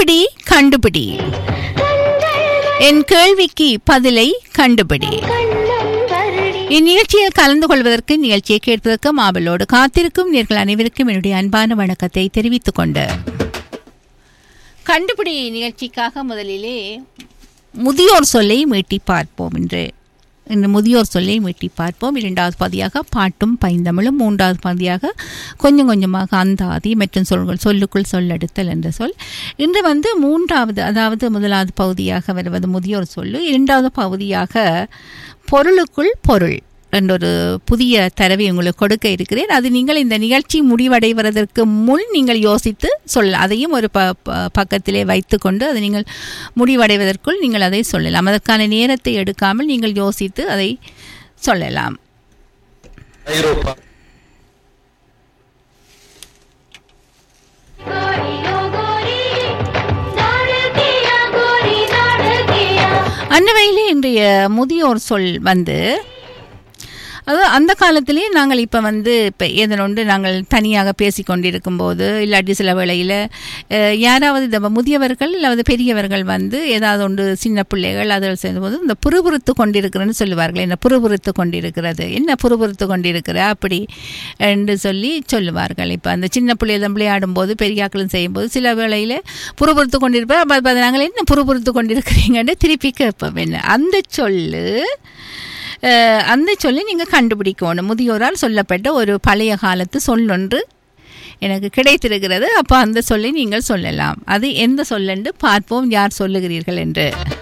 கண்டுபிடி கண்டுபிடி என் கேள்விக்கு பதிலை கண்டுபிடி இந்நிகழ்ச்சியில் கலந்து கொள்வதற்கு நிகழ்ச்சியை கேட்பதற்கு மாபலோடு காத்திருக்கும் நேர்கள் அனைவருக்கும் என்னுடைய அன்பான வணக்கத்தை தெரிவித்துக் கொண்டு கண்டுபிடி நிகழ்ச்சிக்காக முதலிலே முதியோர் சொல்லை மீட்டி பார்ப்போம் என்று இந்த முதியோர் சொல்லை மீட்டி பார்ப்போம் இரண்டாவது பகுதியாக பாட்டும் பைந்தமிழும் மூன்றாவது பகுதியாக கொஞ்சம் கொஞ்சமாக அந்தாதி மற்றும் சொல்கள் சொல்லுக்குள் சொல்லெடுத்தல் என்ற சொல் இன்று வந்து மூன்றாவது அதாவது முதலாவது பகுதியாக வருவது முதியோர் சொல்லு இரண்டாவது பகுதியாக பொருளுக்குள் பொருள் என்றொரு புதிய தரவை உங்களுக்கு கொடுக்க இருக்கிறேன் அது நீங்கள் இந்த நிகழ்ச்சி முடிவடைவதற்கு முன் நீங்கள் யோசித்து சொல்ல அதையும் ஒரு ப ப- பக்கத்திலே வைத்துக்கொண்டு அதை நீங்கள் முடிவடைவதற்குள் நீங்கள் அதை சொல்லலாம் அதற்கான நேரத்தை எடுக்காமல் நீங்கள் யோசித்து அதை சொல்லலாம் ஐரோப்பா அன்னவையிலே இன்றைய முதியோர் சொல் வந்து அது அந்த காலத்திலே நாங்கள் இப்போ வந்து இப்போ ஏதனொன்று நாங்கள் தனியாக பேசி கொண்டிருக்கும் போது இல்லாட்டி சில வேளையில் அஹ், யாராவது இந்த முதியவர்கள் அல்லது பெரியவர்கள் வந்து ஏதாவது ஒன்று சின்ன பிள்ளைகள் அதில் சேர்ந்தபோது இந்த புறுபுறுத்து கொண்டிருக்கிறேன்னு சொல்லுவார்கள் என்ன புறுபுறுத்து கொண்டிருக்கிறது என்ன புறுபுறுத்து கொண்டிருக்கிற அப்படி என்று சொல்லி சொல்லுவார்கள் இப்போ அந்த சின்ன பிள்ளைகள் விளையாடும் போது பெரியாக்களும் செய்யும்போது சில வேளையில் புறுபுறுத்து கொண்டிருப்பேன் அப்ப அப்ப நாங்கள் என்ன புறுபுறுத்து கொண்டிருக்கிறீங்கன்னு திருப்பி கேட்போம் என்ன அந்த சொல்லு அஹ், அந்த சொல்லி நீங்கள் கண்டுபிடிக்கணும் முதியோரால் சொல்லப்பட்ட ஒரு பழைய காலத்து சொல்லொன்று எனக்கு கிடைத்திருக்கிறது அப்போ அந்த சொல்லி நீங்கள் சொல்லலாம் அது எந்த சொல்லென்று பார்ப்போம் யார் சொல்லுகிறீர்கள் என்று